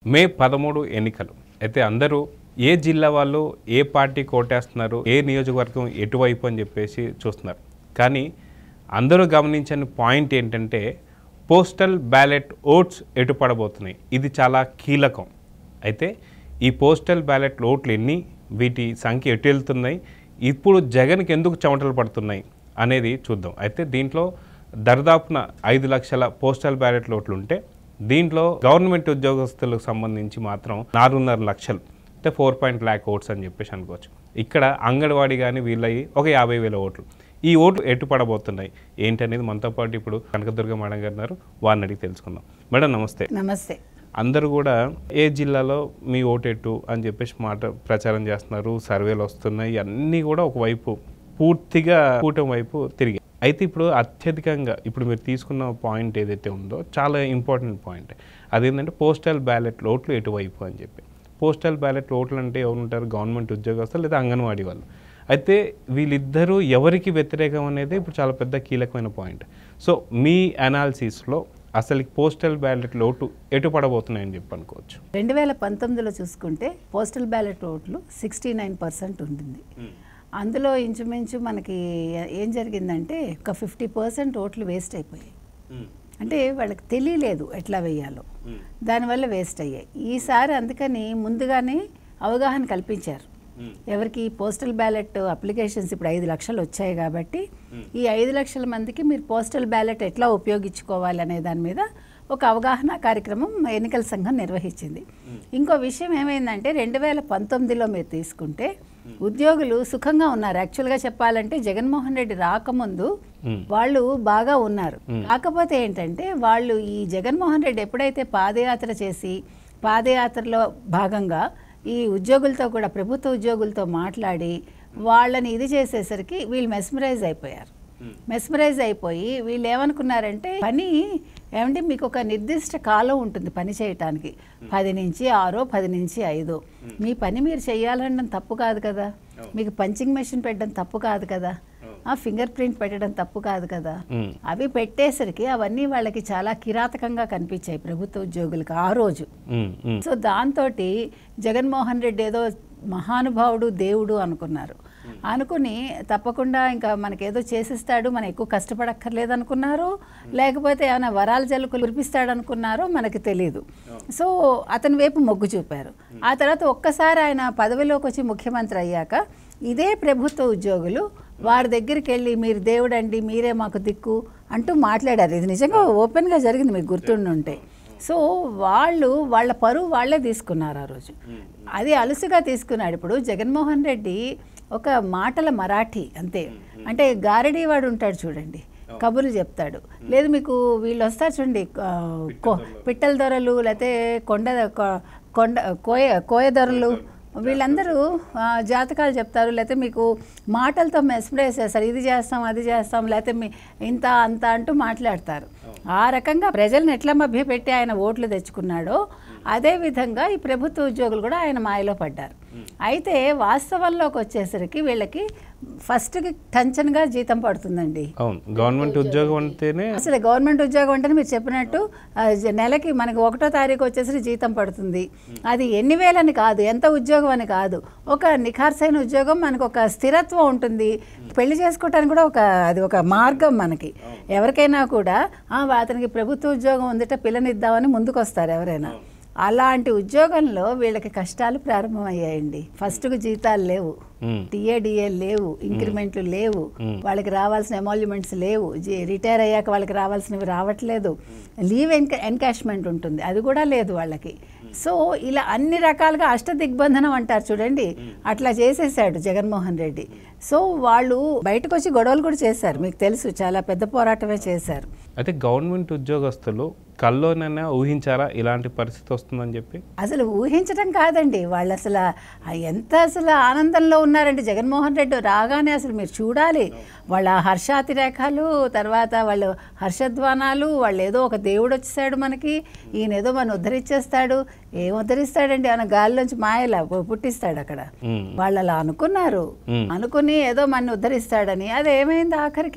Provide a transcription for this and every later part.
మే పదమూడు ఎన్నికలు అయితే అందరూ ఏ జిల్లా వాళ్ళు ఏ పార్టీ కోటేస్తున్నారు ఏ నియోజకవర్గం ఎటువైపు అని చెప్పేసి చూస్తున్నారు కానీ అందరూ గమనించని పాయింట్ ఏంటంటే పోస్టల్ బ్యాలెట్ ఓట్స్ ఎటు పడబోతున్నాయి ఇది చాలా కీలకం అయితే ఈ పోస్టల్ బ్యాలెట్ ఓట్లు ఎన్ని వీటి సంఖ్య ఎటు వెళ్తున్నాయి ఇప్పుడు జగన్కి ఎందుకు చెమటలు పడుతున్నాయి అనేది చూద్దాం అయితే దీంట్లో దర్దాపున ఐదు లక్షల పోస్టల్ బ్యాలెట్ ఓట్లు ఉంటే దీంట్లో గవర్నమెంట్ ఉద్యోగస్తులకు సంబంధించి మాత్రం నాలుగున్నర లక్షలు అంటే ఫోర్ పాయింట్ ల్యాక్ ఓట్స్ అని చెప్పేసి అనుకోవచ్చు ఇక్కడ అంగన్వాడీ కానీ వీళ్ళవి ఒక యాభై వేల ఓట్లు ఈ ఓట్లు ఎటు పడబోతున్నాయి ఏంటనేది మనతో పాటు ఇప్పుడు కనకదుర్గ మేడం గారు ఉన్నారు వారిని అడిగి తెలుసుకుందాం మేడం నమస్తే నమస్తే అందరూ కూడా ఏ జిల్లాలో మీ ఓటెట్టు అని చెప్పేసి మాట ప్రచారం చేస్తున్నారు సర్వేలు వస్తున్నాయి అన్నీ కూడా ఒకవైపు పూర్తిగా కూటమి వైపు తిరిగి అయితే ఇప్పుడు అత్యధికంగా ఇప్పుడు మీరు తీసుకున్న పాయింట్ ఏదైతే ఉందో చాలా ఇంపార్టెంట్ పాయింట్ అదేంటంటే పోస్టల్ బ్యాలెట్ ఓట్లు ఎటువైపు అని చెప్పి పోస్టల్ బ్యాలెట్ ఓట్లు అంటే ఎవరు ఉంటారు గవర్నమెంట్ ఉద్యోగస్తులు లేదా అంగన్వాడీ వాళ్ళు అయితే వీళ్ళిద్దరూ ఎవరికి వ్యతిరేకం అనేది ఇప్పుడు చాలా పెద్ద కీలకమైన పాయింట్ సో మీ అనాలిసిస్లో అసలు పోస్టల్ బ్యాలెట్ ఓటు ఎటు పడబోతున్నాయని చెప్పి అనుకోవచ్చు రెండు వేల పంతొమ్మిదిలో చూసుకుంటే పోస్టల్ బ్యాలెట్ ఓట్లు సిక్స్టీ నైన్ పర్సెంట్ ఉంటుంది అందులో ఇంచుమించు మనకి ఏం జరిగిందంటే ఒక ఫిఫ్టీ పర్సెంట్ ఓట్లు వేస్ట్ అయిపోయాయి అంటే వాళ్ళకి తెలియలేదు ఎట్లా వేయాలో దానివల్ల వేస్ట్ అయ్యాయి ఈసారి అందుకని ముందుగానే అవగాహన కల్పించారు ఎవరికి పోస్టల్ బ్యాలెట్ అప్లికేషన్స్ ఇప్పుడు ఐదు లక్షలు వచ్చాయి కాబట్టి ఈ ఐదు లక్షల మందికి మీరు పోస్టల్ బ్యాలెట్ ఎట్లా ఉపయోగించుకోవాలి అనే దాని మీద ఒక అవగాహన కార్యక్రమం ఎన్నికల సంఘం నిర్వహించింది ఇంకో విషయం ఏమైందంటే రెండు వేల పంతొమ్మిదిలో మీరు తీసుకుంటే ఉద్యోగులు సుఖంగా ఉన్నారు యాక్చువల్గా చెప్పాలంటే జగన్మోహన్ రెడ్డి రాకముందు వాళ్ళు బాగా ఉన్నారు కాకపోతే ఏంటంటే వాళ్ళు ఈ జగన్మోహన్ రెడ్డి ఎప్పుడైతే పాదయాత్ర చేసి పాదయాత్రలో భాగంగా ఈ ఉద్యోగులతో కూడా ప్రభుత్వ ఉద్యోగులతో మాట్లాడి వాళ్ళని ఇది చేసేసరికి వీళ్ళు మెస్మరైజ్ అయిపోయారు మెస్మరైజ్ అయిపోయి వీళ్ళు ఏమనుకున్నారంటే పని ఏమంటే మీకు ఒక నిర్దిష్ట కాలం ఉంటుంది పని చేయటానికి పది నుంచి ఆరో పది నుంచి ఐదో మీ పని మీరు చేయాలనడం తప్పు కాదు కదా మీకు పంచింగ్ మెషిన్ పెట్టడం తప్పు కాదు కదా ఆ ఫింగర్ ప్రింట్ పెట్టడం తప్పు కాదు కదా మ్మ్. అవి పెట్టేసరికి అవన్నీ వాళ్ళకి చాలా కిరాతకంగా కనిపించాయి ప్రభుత్వ ఉద్యోగులకు ఆ రోజు ఉమ్, ఉమ్, సో దాంతో జగన్మోహన్ రెడ్డి ఏదో మహానుభావుడు దేవుడు అనుకున్నారు అనుకుని తప్పకుండా ఇంకా మనకేదో చేసిస్తాడు మనం ఎక్కువ కష్టపడక్కర్లేదు అనుకున్నారు లేకపోతే ఏమైనా వరాల జల్లు కురిపిస్తాడు అనుకున్నారో మనకి తెలియదు సో అతని వైపు మొగ్గు చూపారు ఆ తర్వాత ఒక్కసారి ఆయన పదవిలోకి వచ్చి ముఖ్యమంత్రి అయ్యాక ఇదే ప్రభుత్వ ఉద్యోగులు వారి దగ్గరికి వెళ్ళి మీరు దేవుడండి మీరే మాకు దిక్కు అంటూ మాట్లాడారు ఇది నిజంగా ఓపెన్గా జరిగింది మీకు గుర్తుండుంటే సో వాళ్ళు వాళ్ళ పరువు వాళ్ళే తీసుకున్నారు ఆ రోజు అది అలుసుగా తీసుకున్నాడు ఇప్పుడు జగన్మోహన్ రెడ్డి ఒక మాటల మరాఠీ అంతే అంటే గారడీ వాడు ఉంటాడు చూడండి కబుర్లు చెప్తాడు లేదు మీకు వీళ్ళు వస్తారు చూడండి ఆ, కో- పిట్టల దొరలు లేకపోతే కొండ కొ- కొండ కోయ కోయ దొరలు వీళ్ళందరూ ఆ, జాతకాలు చెప్తారు లేకపోతే మీకు మాటలతో మెస్మరైజ్ చేస్తారు ఇది చేస్తాం అది చేస్తాం లేకపోతే మీ ఇంత అంత అంటూ మాట్లాడతారు ఆ రకంగా ప్రజలను ఎట్లా మభ్యపెట్టి ఆయన ఓట్లు తెచ్చుకున్నాడో అదే విధంగా ఈ ప్రభుత్వ ఉద్యోగులు కూడా ఆయన మాయలో పడ్డారు అయితే వాస్తవంలోకి వచ్చేసరికి వీళ్ళకి ఫస్ట్కి టెన్షన్గా జీతం పడుతుందండి అవును గవర్నమెంట్ ఉద్యోగం అంటేనే అసలు గవర్నమెంట్ ఉద్యోగం అంటేనే మీరు చెప్పినట్టు ఆ, జ- నెలకి మనకి ఒకటో తారీఖు వచ్చేసరికి జీతం పడుతుంది అది ఎన్ని వేలని కాదు ఎంత ఉద్యోగం అని కాదు ఒక నిఖార్సైన ఉద్యోగం మనకు ఒక స్థిరత్వం ఉంటుంది పెళ్లి చేసుకోవటానికి కూడా ఒక అది ఒక మార్గం మనకి ఎవరికైనా కూడా "ఆ, అతనికి ప్రభుత్వ ఉద్యోగం ఉందిట పిల్లనిద్దామని ముందుకు వస్తారు ఎవరైనా అలాంటి ఉద్యోగంలో వీళ్ళకి కష్టాలు ప్రారంభమయ్యాయండి ఫస్ట్కు జీతాలు లేవు ఉమ్, టీఏడిఏ లేవు ఇంక్రిమెంట్లు లేవు వాళ్ళకి రావాల్సిన ఎమాల్యుమెంట్స్ లేవు జీ- రిటైర్ అయ్యాక వాళ్ళకి రావాల్సినవి రావట్లేదు లీవ్ ఎన్క ఎన్కాష్మెంట్ ఉంటుంది అది కూడా లేదు వాళ్ళకి సో ఇలా అన్ని రకాలుగా అష్ట దిగ్బంధనం అంటారు చూడండి అట్లా చేసేసాడు జగన్మోహన్ రెడ్డి సో వాళ్ళు బయటకు వచ్చి గొడవలు కూడా చేశారు మీకు తెలుసు చాలా పెద్ద పోరాటమే చేశారు అయితే గవర్నమెంట్ ఉద్యోగస్తులు కల్లోనైనా ఊహించారా ఇలాంటి పరిస్థితి వస్తుందని చెప్పి అసలు ఊహించడం కాదండి వాళ్ళు అసలు ఆ ఎంత అసలు ఆనందంలో ఉన్నారంటే జగన్మోహన్ రెడ్డి రాగానే అసలు మీరు చూడాలి వాళ్ళ హర్షాతిరేకాలు తర్వాత వాళ్ళు హర్షధ్వానాలు వాళ్ళు ఏదో ఒక దేవుడు వచ్చేసాడు మనకి ఈయన ఏదో మనం ఉద్ధరించేస్తాడు ఏం ఉద్ధరిస్తాడండి ఆయన గాలిలోంచి మాయలా పు- పుట్టిస్తాడు అక్కడ ఉమ్, వాళ్ళు అలా అనుకున్నారు మ్మ్. అనుకుని ఏదో మన ఉద్ధరిస్తాడని అది ఏమైంది ఆఖరికి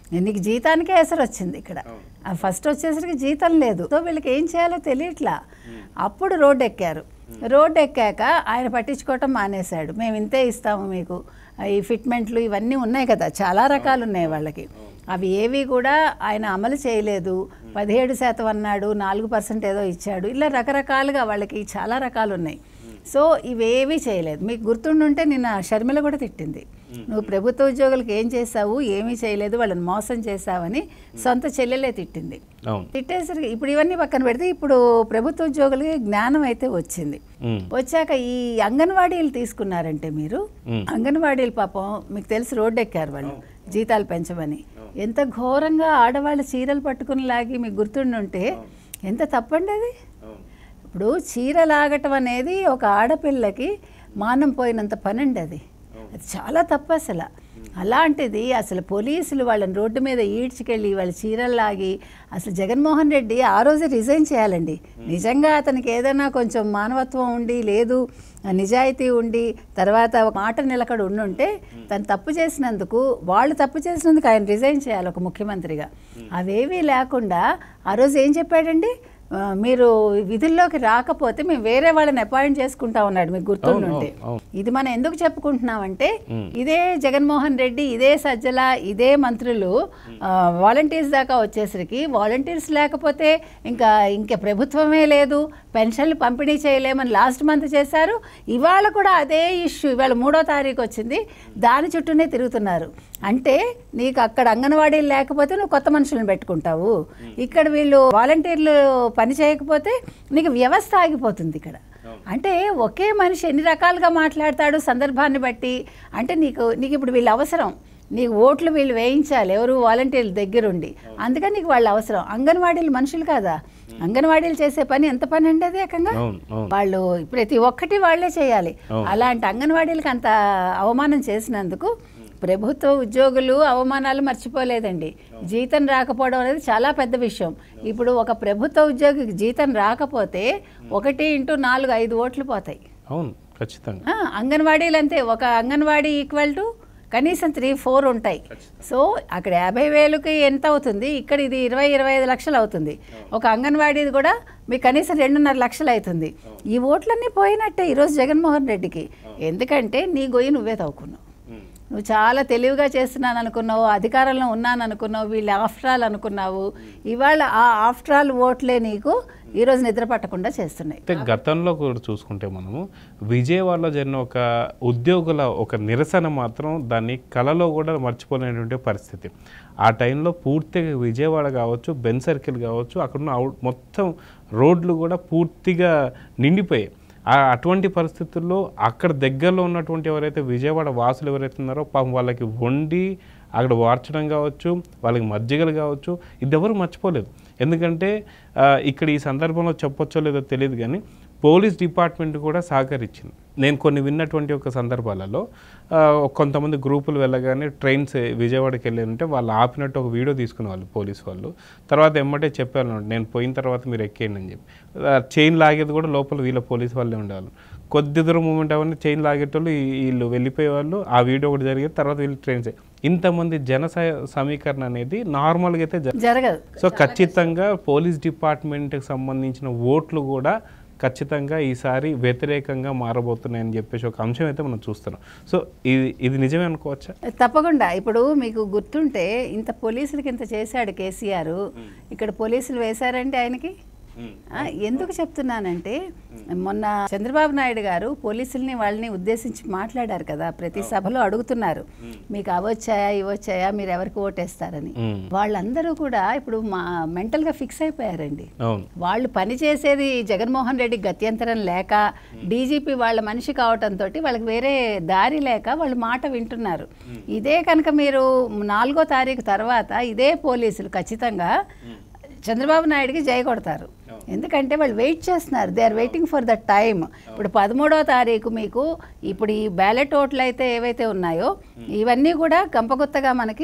నీకు జీతానికే ఎసరు వచ్చింది ఇక్కడ ఆ ఫస్ట్ వచ్చేసరికి జీతం లేదు సో వీళ్ళకి ఏం చేయాలో తెలియట్లా అప్పుడు రోడ్డు ఎక్కారు రోడ్డు ఎక్కాక ఆయన పట్టించుకోవటం మానేశాడు మేము ఇంతే ఇస్తాము మీకు ఈ ఫిట్మెంట్లు ఇవన్నీ ఉన్నాయి కదా చాలా రకాలు ఉన్నాయి వాళ్ళకి అవి ఏవి కూడా ఆయన అమలు చేయలేదు పదిహేడు శాతం అన్నాడు నాలుగు పర్సెంట్ ఏదో ఇచ్చాడు ఇలా రకరకాలుగా వాళ్ళకి చాలా రకాలు ఉన్నాయి సో ఇవేవీ చేయలేదు మీకు గుర్తుండుంటే నిన్న షర్మిల కూడా తిట్టింది నువ్వు ప్రభుత్వ ఉద్యోగులకు ఏం చేసావు ఏమీ చేయలేదు వాళ్ళని మోసం చేసావని సొంత చెల్లెలే తిట్టింది అవును తిట్టేసరికి ఇప్పుడు ఇవన్నీ పక్కన పెడితే ఇప్పుడు ప్రభుత్వ ఉద్యోగులకి జ్ఞానం అయితే వచ్చింది ఉమ్, వచ్చాక ఈ అంగన్వాడీలు తీసుకున్నారంటే మీరు మ్. అంగన్వాడీలు పాపం మీకు తెలిసి రోడ్డు ఎక్కారు వాళ్ళు జీతాలు పెంచమని ఎంత ఘోరంగా ఆడవాళ్ళు చీరలు పట్టుకుని లాగి మీకు గుర్తుండుంటే ఎంత తప్పండి అది ఇప్పుడు చీర లాగటం అనేది ఒక ఆడపిల్లకి మానం పోయినంత పనండి అది అది చాలా తప్పు అసలు అలాంటిది అసలు పోలీసులు వాళ్ళని రోడ్డు మీద ఈడ్చుకెళ్ళి వాళ్ళ చీరలు లాగి అసలు జగన్మోహన్ రెడ్డి ఆ రోజే రిజైన్ చేయాలండి నిజంగా అతనికి ఏదైనా కొంచెం మానవత్వం ఉండి లేదు నిజాయితీ ఉండి తర్వాత ఒక మాట నిలకడ ఉండుంటే తను తప్పు చేసినందుకు వాళ్ళు తప్పు చేసినందుకు ఆయన రిజైన్ చేయాలి ఒక ముఖ్యమంత్రిగా అవేవీ లేకుండా ఆ రోజు ఏం చెప్పాడండి ఆ, మీరు విధుల్లోకి రాకపోతే మేము వేరే వాళ్ళని అపాయింట్ చేసుకుంటా ఉన్నాడు మీకు గుర్తుండుంటే అవును, అవును. ఇది మనం ఎందుకు చెప్పుకుంటున్నామంటే ఇదే జగన్మోహన్ రెడ్డి ఇదే సజ్జల ఇదే మంత్రులు వాలంటీర్స్ దాకా వచ్చేసరికి వాలంటీర్స్ లేకపోతే ఇంకా ఇంకా ప్రభుత్వమే లేదు పెన్షన్లు పంపిణీ చేయలేమని లాస్ట్ మంత్ చేశారు ఇవాళ కూడా అదే ఇష్యూ ఇవాళ మూడో తారీఖు వచ్చింది దాని చుట్టూనే తిరుగుతున్నారు అంటే నీకు అక్కడ అంగన్వాడీలు లేకపోతే నువ్వు కొత్త మనుషులను పెట్టుకుంటావు ఇక్కడ వీళ్ళు వాలంటీర్లు పని చేయకపోతే నీకు వ్యవస్థ ఆగిపోతుంది ఇక్కడ అంటే ఒకే మనిషి ఎన్ని రకాలుగా మాట్లాడతాడు సందర్భాన్ని బట్టి అంటే నీకు నీకు ఇప్పుడు వీళ్ళు అవసరం నీకు ఓట్లు వీళ్ళు వేయించాలి ఎవరు వాలంటీర్ల దగ్గరుండి అందుకని నీకు వాళ్ళు అవసరం అంగన్వాడీలు మనుషులు కాదా అంగన్వాడీలు చేసే పని ఎంత పని అండి అది ఏకంగా అవును అవును వాళ్ళు ప్రతి ఒక్కటి వాళ్ళే చేయాలి అవును. అలాంటి అంగన్వాడీలకు అంత అవమానం చేసినందుకు ప్రభుత్వ ఉద్యోగులు అవమానాలు మర్చిపోలేదండి జీతం రాకపోవడం అనేది చాలా పెద్ద విషయం ఇప్పుడు ఒక ప్రభుత్వ ఉద్యోగికి జీతం రాకపోతే ఒకటి ఇంటూ నాలుగు ఐదు ఓట్లు పోతాయి అవును ఖచ్చితంగా ఆ, అంగన్వాడీలు అంతే ఒక అంగన్వాడీ ఈక్వల్ టు కనీసం త్రీ ఫోర్ ఉంటాయి సో అక్కడ యాభై వేలుకి ఎంత అవుతుంది ఇక్కడ ఇది ఇరవై ఇరవై ఐదు లక్షలు అవుతుంది ఒక అంగన్వాడీది కూడా మీకు కనీసం రెండున్నర లక్షలు అవుతుంది ఈ ఓట్లన్నీ పోయినట్టే ఈరోజు జగన్మోహన్ రెడ్డికి ఎందుకంటే నీ గొయ్యి నువ్వే తవ్వుకున్నావు నువ్వు చాలా తెలివిగా చేస్తున్నాను అనుకున్నావు అధికారంలో ఉన్నాను అనుకున్నావు వీళ్ళు ఆఫ్టర్ ఆల్ అనుకున్నావు ఇవాళ ఆ ఆఫ్టర్ ఆల్ ఓట్లే నీకు ఈరోజు నిద్ర పట్టకుండా చేస్తున్నాయి అయితే గతంలో కూడా చూసుకుంటే మనము విజయవాడలో జరిగిన ఒక ఉద్యోగుల ఒక నిరసన మాత్రం దాన్ని కళలో కూడా మర్చిపోలేనటువంటి పరిస్థితి ఆ టైంలో పూర్తిగా విజయవాడ కావచ్చు బెన్ సర్కిల్ కావచ్చు అక్కడున్న అవుట్ మొత్తం రోడ్లు కూడా పూర్తిగా నిండిపోయాయి ఆ అటువంటి పరిస్థితుల్లో అక్కడ దగ్గరలో ఉన్నటువంటి ఎవరైతే విజయవాడ వాసులు ఎవరైతే ఉన్నారో పాపం వాళ్ళకి వండి అక్కడ వార్చడం కావచ్చు వాళ్ళకి మజ్జిగలు కావచ్చు ఇది ఎవరు మర్చిపోలేదు ఎందుకంటే ఆ, ఇక్కడ ఈ సందర్భంలో చెప్పొచ్చో లేదో తెలియదు కానీ పోలీస్ డిపార్ట్మెంట్ కూడా సహకరించింది నేను కొన్ని విన్నటువంటి ఒక సందర్భాలలో ఆ, కొంతమంది గ్రూపులు వెళ్ళగానే ట్రైన్స్ విజయవాడకి వెళ్ళారంటే వాళ్ళు ఆపినట్టు ఒక వీడియో తీసుకునే వాళ్ళు పోలీస్ వాళ్ళు తర్వాత ఎమ్మటే చెప్పారు నేను పోయిన తర్వాత మీరు ఎక్కేయండి అని చెప్పి చైన్ లాగేది కూడా లోపల వీళ్ళ పోలీస్ వాళ్ళే ఉండేవాళ్ళు కొద్ది దూరం మూమెంట్ అవన్నీ చైన్ లాగేటోళ్ళు ఈ- వీళ్ళు వెళ్ళిపోయేవాళ్ళు ఆ వీడియో ఒకటి జరిగేది తర్వాత వీళ్ళు ట్రైన్స్ ఇంతమంది జన స- సమీకరణ అనేది నార్మల్గా అయితే జరగదు. జరగదు సో ఖచ్చితంగా పోలీస్ డిపార్ట్మెంట్కి సంబంధించిన ఓట్లు కూడా ఖచ్చితంగా ఈసారి వ్యతిరేకంగా మారబోతున్నాయని చెప్పేసి ఒక అంశం అయితే మనం చూస్తున్నాం సో ఇది ఇది నిజమే అనుకోవచ్చా తప్పకుండా ఇప్పుడు మీకు గుర్తుంటే ఇంత పోలీసులకి ఇంత చేశాడు కేసీఆర్ ఇక్కడ పోలీసులు వేశారంటే ఆయనకి ఆ, ఎందుకు చెప్తున్నానంటే మొన్న చంద్రబాబు నాయుడు గారు పోలీసుల్ని వాళ్ళని ఉద్దేశించి మాట్లాడారు కదా ప్రతి సభలో అడుగుతున్నారు మీకు అవొచ్చాయా ఇవొచ్చాయా మీరు ఎవరికి ఓటేస్తారని మ్మ్. వాళ్ళందరూ కూడా ఇప్పుడు మా మెంటల్గా ఫిక్స్ అయిపోయారండి అవును వాళ్ళు పని చేసేది జగన్మోహన్ రెడ్డి గత్యంతరం లేక డీజీపీ వాళ్ళ మనిషి కావటంతో వాళ్ళకి వేరే దారి లేక వాళ్ళు మాట వింటున్నారు ఇదే కనుక మీరు నాలుగో తారీఖు తర్వాత ఇదే పోలీసులు ఖచ్చితంగా చంద్రబాబు నాయుడుకి జై కొడతారు ఎందుకంటే వాళ్ళు వెయిట్ చేస్తున్నారు they are waiting for the time ఇప్పుడు పదమూడో తారీఖు మీకు ఇప్పుడు ఈ బ్యాలెట్ ఓట్లు అయితే ఏవైతే ఉన్నాయో ఇవన్నీ కూడా గంపగుత్తగా మనకి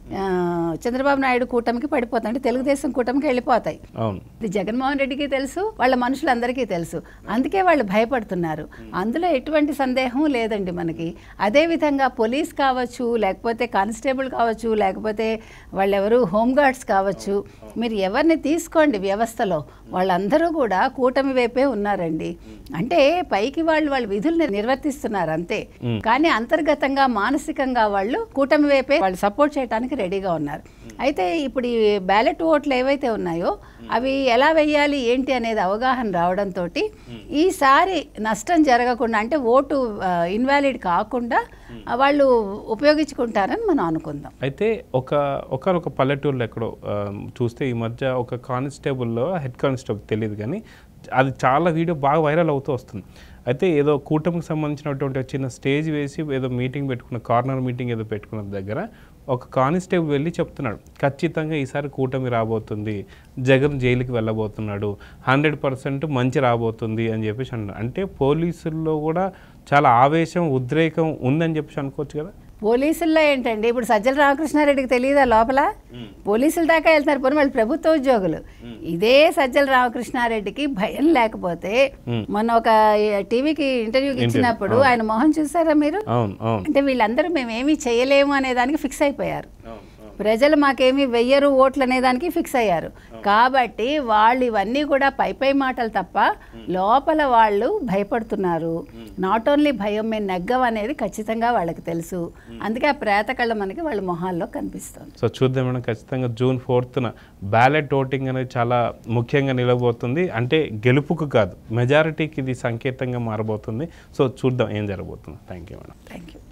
ఆ, చంద్రబాబు నాయుడు కూటమికి పడిపోతాయి అంటే తెలుగుదేశం కూటమికి వెళ్ళిపోతాయి అవును ఇది జగన్మోహన్ రెడ్డికి తెలుసు వాళ్ళ మనుషులందరికీ తెలుసు అందుకే వాళ్ళు భయపడుతున్నారు అందులో ఎటువంటి సందేహం లేదండి మనకి అదేవిధంగా పోలీస్ కావచ్చు లేకపోతే కానిస్టేబుల్ కావచ్చు లేకపోతే వాళ్ళెవరు హోంగార్డ్స్ కావచ్చు మీరు ఎవరిని తీసుకోండి వ్యవస్థలో వాళ్ళందరూ కూడా కూటమి వైపే ఉన్నారండి అంటే పైకి వాళ్ళు వాళ్ళ విధుల్ని నిర్వర్తిస్తున్నారు అంతే కానీ అంతర్గతంగా మానసికంగా వాళ్ళు కూటమి వైపే వాళ్ళు సపోర్ట్ చేయడానికి రెడీగా ఉన్నారు అయితే ఇప్పుడు ఈ బ్యాలెట్ ఓట్లు ఏవైతే ఉన్నాయో అవి ఎలా వెయ్యాలి ఏంటి అనేది అవగాహన రావడంతో ఈసారి నష్టం జరగకుండా అంటే ఓటు ఇన్వాలిడ్ కాకుండా ఆ, వాళ్ళు ఉపయోగించుకుంటారని మనం అనుకుందాం అయితే ఒక ఒకనొక పల్లెటూరులో ఎక్కడో ఆ, చూస్తే ఈ మధ్య ఒక కానిస్టేబుల్లో హెడ్ కానిస్టేబుల్ తెలియదు కానీ అది చాలా వీడియో బాగా వైరల్ అవుతూ వస్తుంది అయితే ఏదో కూటమికి సంబంధించినటువంటి ఒక చిన్న స్టేజ్ వేసి ఏదో మీటింగ్ పెట్టుకున్న కార్నర్ మీటింగ్ ఏదో పెట్టుకున్న దగ్గర ఒక కానిస్టేబుల్ వెళ్ళి చెప్తున్నాడు ఖచ్చితంగా ఈసారి కూటమి రాబోతుంది జగన్ జైలుకి వెళ్ళబోతున్నాడు హండ్రెడ్ పర్సెంట్ మంచి రాబోతుంది అని చెప్పేసి అన్నాడు అంటే పోలీసుల్లో కూడా చాలా ఆవేశం ఉద్రేకం ఉందని చెప్పేసి అనుకోవచ్చు కదా పోలీసుల్లో ఏంటండి ఇప్పుడు సజ్జల రామకృష్ణారెడ్డికి తెలియదా లోపల పోలీసుల దాకా వెళ్తారు పోనీ వాళ్ళు ప్రభుత్వ ఉద్యోగులు ఇదే సజ్జల రామకృష్ణారెడ్డికి భయం లేకపోతే మొన్న ఒక టీవీకి ఇంటర్వ్యూకి ఇచ్చినప్పుడు ఆయన మొహం చూసారా మీరు అవును అవును అంటే వీళ్ళందరూ మేమేమీ చేయలేము అనే దానికి ఫిక్స్ అయిపోయారు ప్రజలు మాకేమీ వెయ్యరు ఓట్లు అనే దానికి ఫిక్స్ అయ్యారు కాబట్టి వాళ్ళు ఇవన్నీ కూడా పై పై మాటలు తప్ప లోపల వాళ్ళు భయపడుతున్నారు నాట్ ఓన్లీ భయం మేము నెగ్గం అనేది ఖచ్చితంగా వాళ్ళకి తెలుసు అందుకే ఆ ప్రేతకళ్ళ మనకి వాళ్ళ మొహాల్లో కనిపిస్తుంది సో చూద్దాం మేడం ఖచ్చితంగా జూన్ ఫోర్త్న బ్యాలెట్ ఓటింగ్ అనేది చాలా ముఖ్యంగా నిలబోతుంది అంటే గెలుపుకు కాదు మెజారిటీకి ఇది సంకేతంగా మారబోతుంది సో చూద్దాం ఏం జరగబోతుంది thank you madam thank you